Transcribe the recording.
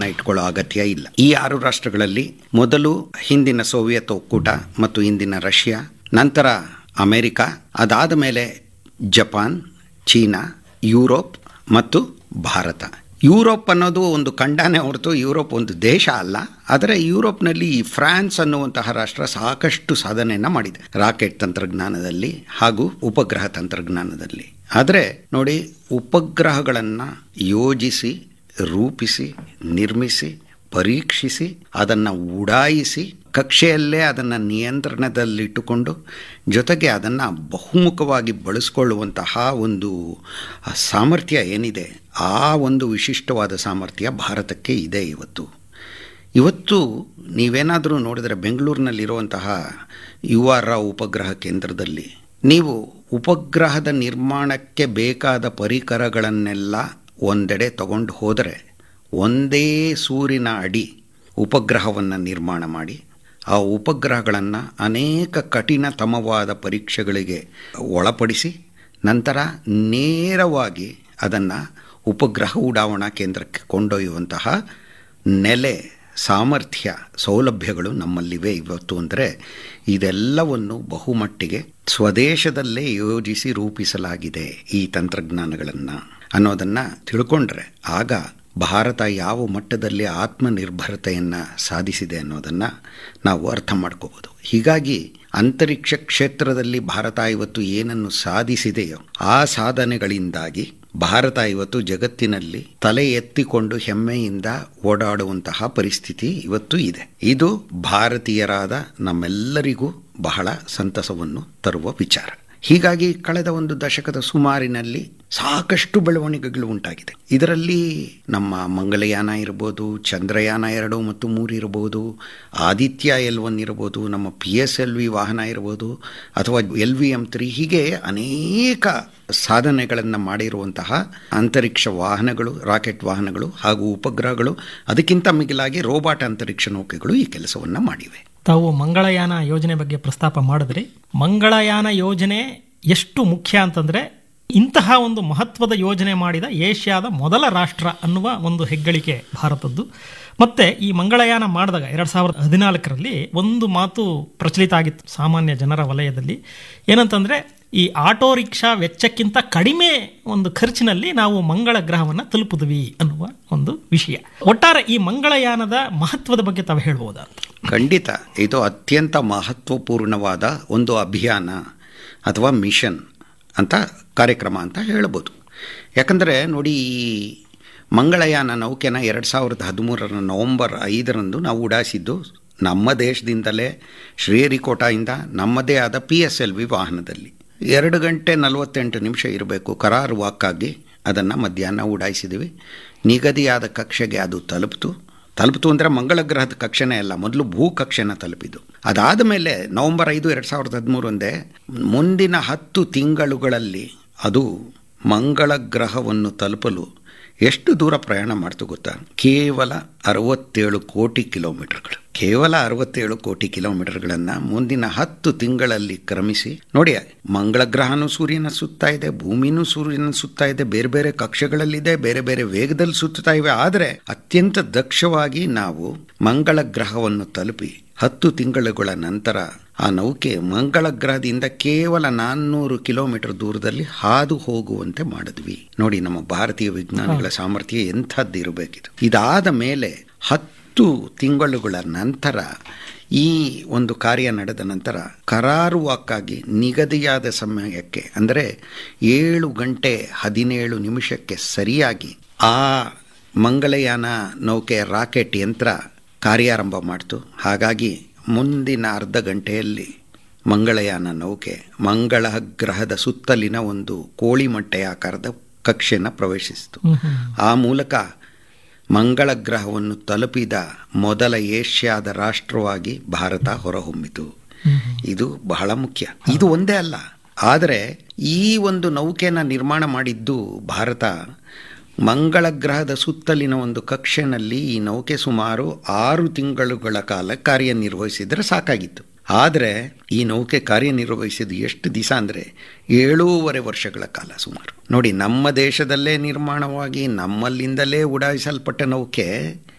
ಇಟ್ಕೊಳ್ಳೋ ಅಗತ್ಯ ಇಲ್ಲ ಈ ಆರು ರಾಷ್ಟ್ರಗಳಲ್ಲಿ ಮೊದಲು ಹಿಂದಿನ ಸೋವಿಯತ್ ಒಕ್ಕೂಟ ಮತ್ತು ಇಂದಿನ ರಷ್ಯಾ ನಂತರ ಅಮೆರಿಕ ಅದಾದ ಮೇಲೆ ಜಪಾನ್ ಚೀನಾ ಯುರೋಪ್ ಮತ್ತು ಭಾರತ ಯುರೋಪ್ ಅನ್ನೋದು ಒಂದು ಖಂಡನೇ ಹೊರತು ಯುರೋಪ್ ಒಂದು ದೇಶ ಅಲ್ಲ ಆದರೆ ಯುರೋಪ್ನಲ್ಲಿ ಈ ಫ್ರಾನ್ಸ್ ಅನ್ನುವಂತಹ ರಾಷ್ಟ್ರ ಸಾಕಷ್ಟು ಸಾಧನೆಯನ್ನು ಮಾಡಿದೆ ರಾಕೆಟ್ ತಂತ್ರಜ್ಞಾನದಲ್ಲಿ ಹಾಗೂ ಉಪಗ್ರಹ ತಂತ್ರಜ್ಞಾನದಲ್ಲಿ ಆದರೆ ನೋಡಿ ಉಪಗ್ರಹಗಳನ್ನು ಯೋಜಿಸಿ ರೂಪಿಸಿ ನಿರ್ಮಿಸಿ ಪರೀಕ್ಷಿಸಿ ಅದನ್ನು ಉಡಾಯಿಸಿ ಕಕ್ಷೆಯಲ್ಲೇ ಅದನ್ನು ನಿಯಂತ್ರಣದಲ್ಲಿಟ್ಟುಕೊಂಡು ಜೊತೆಗೆ ಅದನ್ನು ಬಹುಮುಖವಾಗಿ ಬಳಸ್ಕೊಳ್ಳುವಂತಹ ಒಂದು ಸಾಮರ್ಥ್ಯ ಏನಿದೆ ಆ ಒಂದು ವಿಶಿಷ್ಟವಾದ ಸಾಮರ್ಥ್ಯ ಭಾರತಕ್ಕೆ ಇದೆ ಇವತ್ತು ಇವತ್ತು ನೀವೇನಾದರೂ ನೋಡಿದರೆ ಬೆಂಗಳೂರಿನಲ್ಲಿರುವಂತಹ ಯು ಆರ್ ರಾವ್ ಉಪಗ್ರಹ ಕೇಂದ್ರದಲ್ಲಿ ನೀವು ಉಪಗ್ರಹದ ನಿರ್ಮಾಣಕ್ಕೆ ಬೇಕಾದ ಪರಿಕರಗಳನ್ನೆಲ್ಲ ಒಂದೆಡೆ ತಗೊಂಡು ಹೋದರೆ ಒಂದೇ ಸೂರಿನ ಅಡಿ ಉಪಗ್ರಹವನ್ನು ನಿರ್ಮಾಣ ಮಾಡಿ ಆ ಉಪಗ್ರಹಗಳನ್ನು ಅನೇಕ ಕಠಿಣತಮವಾದ ಪರೀಕ್ಷೆಗಳಿಗೆ ಒಳಪಡಿಸಿ ನಂತರ ನೇರವಾಗಿ ಅದನ್ನು ಉಪಗ್ರಹ ಉಡಾವಣಾ ಕೇಂದ್ರಕ್ಕೆ ಕೊಂಡೊಯ್ಯುವಂತಹ ನೆಲೆ ಸಾಮರ್ಥ್ಯ ಸೌಲಭ್ಯಗಳು ನಮ್ಮಲ್ಲಿವೆ ಇವತ್ತು ಅಂದರೆ ಇದೆಲ್ಲವನ್ನು ಬಹುಮಟ್ಟಿಗೆ ಸ್ವದೇಶದಲ್ಲೇ ಯೋಜಿಸಿ ರೂಪಿಸಲಾಗಿದೆ ಈ ತಂತ್ರಜ್ಞಾನಗಳನ್ನು ಅನ್ನೋದನ್ನು ತಿಳ್ಕೊಂಡ್ರೆ ಆಗ ಭಾರತ ಯಾವ ಮಟ್ಟದಲ್ಲಿ ಆತ್ಮನಿರ್ಭರತೆಯನ್ನು ಸಾಧಿಸಿದೆ ಅನ್ನೋದನ್ನು ನಾವು ಅರ್ಥ ಮಾಡ್ಕೋಬೋದು ಹೀಗಾಗಿ ಅಂತರಿಕ್ಷ ಕ್ಷೇತ್ರದಲ್ಲಿ ಭಾರತ ಇವತ್ತು ಏನನ್ನು ಸಾಧಿಸಿದೆಯೋ ಆ ಸಾಧನೆಗಳಿಂದಾಗಿ ಭಾರತ ಇವತ್ತು ಜಗತ್ತಿನಲ್ಲಿ ತಲೆ ಎತ್ತಿಕೊಂಡು ಹೆಮ್ಮೆಯಿಂದ ಓಡಾಡುವಂತಹ ಪರಿಸ್ಥಿತಿ ಇವತ್ತು ಇದೆ ಇದು ಭಾರತೀಯರಾದ ನಮ್ಮೆಲ್ಲರಿಗೂ ಬಹಳ ಸಂತಸವನ್ನು ತರುವ ವಿಚಾರ ಹೀಗಾಗಿ ಕಳೆದ ಒಂದು ದಶಕದ ಸುಮಾರಿನಲ್ಲಿ ಸಾಕಷ್ಟು ಬೆಳವಣಿಗೆಗಳು ಉಂಟಾಗಿದೆ ಇದರಲ್ಲಿ ನಮ್ಮ ಮಂಗಲಯಾನ ಇರ್ಬೋದು ಚಂದ್ರಯಾನ ಎರಡು ಮತ್ತು ಮೂರು ಇರ್ಬೋದು ಆದಿತ್ಯ ಎಲ್ ಒನ್ ಇರ್ಬೋದು ನಮ್ಮ ಪಿ ಎಸ್ ಎಲ್ ವಿ ವಾಹನ ಇರ್ಬೋದು ಅಥವಾ ಎಲ್ ವಿ ಎಮ್ ತ್ರೀ ಹೀಗೆ ಅನೇಕ ಸಾಧನೆಗಳನ್ನು ಮಾಡಿರುವಂತಹ ಅಂತರಿಕ್ಷ ವಾಹನಗಳು ರಾಕೆಟ್ ವಾಹನಗಳು ಹಾಗೂ ಉಪಗ್ರಹಗಳು ಅದಕ್ಕಿಂತ ಮಿಗಿಲಾಗಿ ರೋಬಾಟ್ ಅಂತರಿಕ್ಷ ನೌಕೆಗಳು ಈ ಕೆಲಸವನ್ನು ಮಾಡಿವೆ ತಾವು ಮಂಗಳಯಾನ ಯೋಜನೆ ಬಗ್ಗೆ ಪ್ರಸ್ತಾಪ ಮಾಡಿದ್ರಿ ಮಂಗಳಯಾನ ಯೋಜನೆ ಎಷ್ಟು ಮುಖ್ಯ ಅಂತಂದ್ರೆ ಇಂತಹ ಒಂದು ಮಹತ್ವದ ಯೋಜನೆ ಮಾಡಿದ ಏಷ್ಯಾದ ಮೊದಲ ರಾಷ್ಟ್ರ ಅನ್ನುವ ಒಂದು ಹೆಗ್ಗಳಿಕೆ ಭಾರತದ್ದು ಮತ್ತೆ ಈ ಮಂಗಳಯಾನ ಮಾಡಿದಾಗ ಎರಡ್ ಸಾವಿರದ ಹದಿನಾಲ್ಕರಲ್ಲಿ ಒಂದು ಮಾತು ಪ್ರಚಲಿತ ಆಗಿತ್ತು ಸಾಮಾನ್ಯ ಜನರ ವಲಯದಲ್ಲಿ ಏನಂತಂದ್ರೆ ಈ ಆಟೋ ರಿಕ್ಷಾ ವೆಚ್ಚಕ್ಕಿಂತ ಕಡಿಮೆ ಒಂದು ಖರ್ಚಿನಲ್ಲಿ ನಾವು ಮಂಗಳ ಗ್ರಹವನ್ನು ತಲುಪಿದ್ವಿ ಅನ್ನುವ ಒಂದು ವಿಷಯ ಒಟ್ಟಾರೆ ಈ ಮಂಗಳಯಾನದ ಮಹತ್ವದ ಬಗ್ಗೆ ತಾವು ಹೇಳ್ಬೋದಾ ಖಂಡಿತ ಇದು ಅತ್ಯಂತ ಮಹತ್ವಪೂರ್ಣವಾದ ಒಂದು ಅಭಿಯಾನ ಅಥವಾ ಮಿಷನ್ ಅಂತ ಕಾರ್ಯಕ್ರಮ ಅಂತ ಹೇಳ್ಬೋದು ಯಾಕಂದರೆ ನೋಡಿ ಈ ಮಂಗಳಯಾನ ನೌಕೆನ ಎರಡು ಸಾವಿರದ ಹದಿಮೂರರ ನವಂಬರ್ ಐದರಂದು ನಾವು ಉಡಾಯಿಸಿದ್ದು ನಮ್ಮ ದೇಶದಿಂದಲೇ ಶ್ರೀಹರಿಕೋಟಾಯಿಂದ ನಮ್ಮದೇ ಆದ ಪಿ ಎಸ್ ಎಲ್ ವಿ ವಾಹನದಲ್ಲಿ ಎರಡು ಗಂಟೆ ನಲವತ್ತೆಂಟು ನಿಮಿಷ ಇರಬೇಕು ಕರಾರುವಾಕ್ಕಾಗಿ ಅದನ್ನು ಮಧ್ಯಾಹ್ನ ಉಡಾಯಿಸಿದ್ವಿ ನಿಗದಿಯಾದ ಕಕ್ಷೆಗೆ ಅದು ತಲುಪಿತು ತಲುಪಿತು ಅಂದರೆ ಮಂಗಳ ಗ್ರಹದ ಕಕ್ಷೆನೇ ಅಲ್ಲ ಮೊದಲು ಭೂ ಕಕ್ಷೆನ ತಲುಪಿದ್ದು ಅದಾದ ಮೇಲೆ ನವಂಬರ್ ಐದು ಎರಡು ಸಾವಿರದ ಹದಿಮೂರಂದೇ ಮುಂದಿನ ಹತ್ತು ತಿಂಗಳುಗಳಲ್ಲಿ ಅದು ಮಂಗಳ ಗ್ರಹವನ್ನು ತಲುಪಲು ಎಷ್ಟು ದೂರ ಪ್ರಯಾಣ ಮಾಡ್ತು ಗೊತ್ತಾ ಕೇವಲ ಅರವತ್ತೇಳು ಕೋಟಿ ಕಿಲೋಮೀಟರ್ಗಳು ಕೇವಲ ಅರವತ್ತೇಳು ಕೋಟಿ ಕಿಲೋಮೀಟರ್ಗಳನ್ನು ಮುಂದಿನ ಹತ್ತು ತಿಂಗಳಲ್ಲಿ ಕ್ರಮಿಸಿ ನೋಡಿ ಮಂಗಳ ಗ್ರಹನೂ ಸೂರ್ಯನ ಸುತ್ತಾ ಇದೆ ಭೂಮಿನೂ ಸೂರ್ಯನ ಸುತ್ತಾ ಇದೆ ಬೇರೆ ಬೇರೆ ಕಕ್ಷೆಗಳಲ್ಲಿದೆ ಬೇರೆ ಬೇರೆ ವೇಗದಲ್ಲಿ ಸುತ್ತಾ ಇವೆ ಆದರೆ ಅತ್ಯಂತ ದಕ್ಷವಾಗಿ ನಾವು ಮಂಗಳ ಗ್ರಹವನ್ನು ತಲುಪಿ ಹತ್ತು ತಿಂಗಳುಗಳ ನಂತರ ಆ ನೌಕೆ ಮಂಗಳ ಗ್ರಹದಿಂದ ಕೇವಲ ನಾನ್ನೂರು ಕಿಲೋಮೀಟರ್ ದೂರದಲ್ಲಿ ಹಾದು ಹೋಗುವಂತೆ ಮಾಡಿದ್ವಿ ನೋಡಿ ನಮ್ಮ ಭಾರತೀಯ ವಿಜ್ಞಾನಿಗಳ ಸಾಮರ್ಥ್ಯ ಎಂಥದ್ದು ಇರಬೇಕಿದು ಇದಾದ ಮೇಲೆ ಹತ್ತು ತಿಂಗಳುಗಳ ನಂತರ ಈ ಒಂದು ಕಾರ್ಯ ನಡೆದ ನಂತರ ಕರಾರುವಾಕ್ಕಾಗಿ ನಿಗದಿಯಾದ ಸಮಯಕ್ಕೆ ಅಂದರೆ ಏಳು ಗಂಟೆ ಹದಿನೇಳು ನಿಮಿಷಕ್ಕೆ ಸರಿಯಾಗಿ ಆ ಮಂಗಳಯಾನ ನೌಕೆ ರಾಕೆಟ್ ಯಂತ್ರ ಕಾರ್ಯಾರಂಭ ಮಾಡ್ತು ಹಾಗಾಗಿ ಮುಂದಿನ ಅರ್ಧ ಗಂಟೆಯಲ್ಲಿ ಮಂಗಳಯಾನ ನೌಕೆ ಮಂಗಳ ಗ್ರಹದ ಸುತ್ತಲಿನ ಒಂದು ಕೋಳಿ ಮೊಟ್ಟೆ ಆಕಾರದ ಕಕ್ಷೆನ ಪ್ರವೇಶಿಸಿತು ಆ ಮೂಲಕ ಮಂಗಳ ಗ್ರಹವನ್ನು ತಲುಪಿದ ಮೊದಲ ಏಷ್ಯಾದ ರಾಷ್ಟ್ರವಾಗಿ ಭಾರತ ಹೊರಹೊಮ್ಮಿತು ಇದು ಬಹಳ ಮುಖ್ಯ ಇದು ಒಂದೇ ಅಲ್ಲ ಆದರೆ ಈ ಒಂದು ನೌಕೆನ ನಿರ್ಮಾಣ ಮಾಡಿದ್ದು ಭಾರತ ಮಂಗಳ ಗ್ರಹದ ಸುತ್ತಲಿನ ಒಂದು ಕಕ್ಷೆನಲ್ಲಿ ಈ ನೌಕೆ ಸುಮಾರು ಆರು ತಿಂಗಳುಗಳ ಕಾಲ ಕಾರ್ಯನಿರ್ವಹಿಸಿದರೆ ಸಾಕಾಗಿತ್ತು ಆದರೆ ಈ ನೌಕೆ ಕಾರ್ಯನಿರ್ವಹಿಸಿದ್ದು ಎಷ್ಟು ದಿವಸ ಅಂದರೆ ಏಳೂವರೆ ವರ್ಷಗಳ ಕಾಲ ಸುಮಾರು ನೋಡಿ ನಮ್ಮ ದೇಶದಲ್ಲೇ ನಿರ್ಮಾಣವಾಗಿ ನಮ್ಮಲ್ಲಿಂದಲೇ ಉಡಾಯಿಸಲ್ಪಟ್ಟ ನೌಕೆ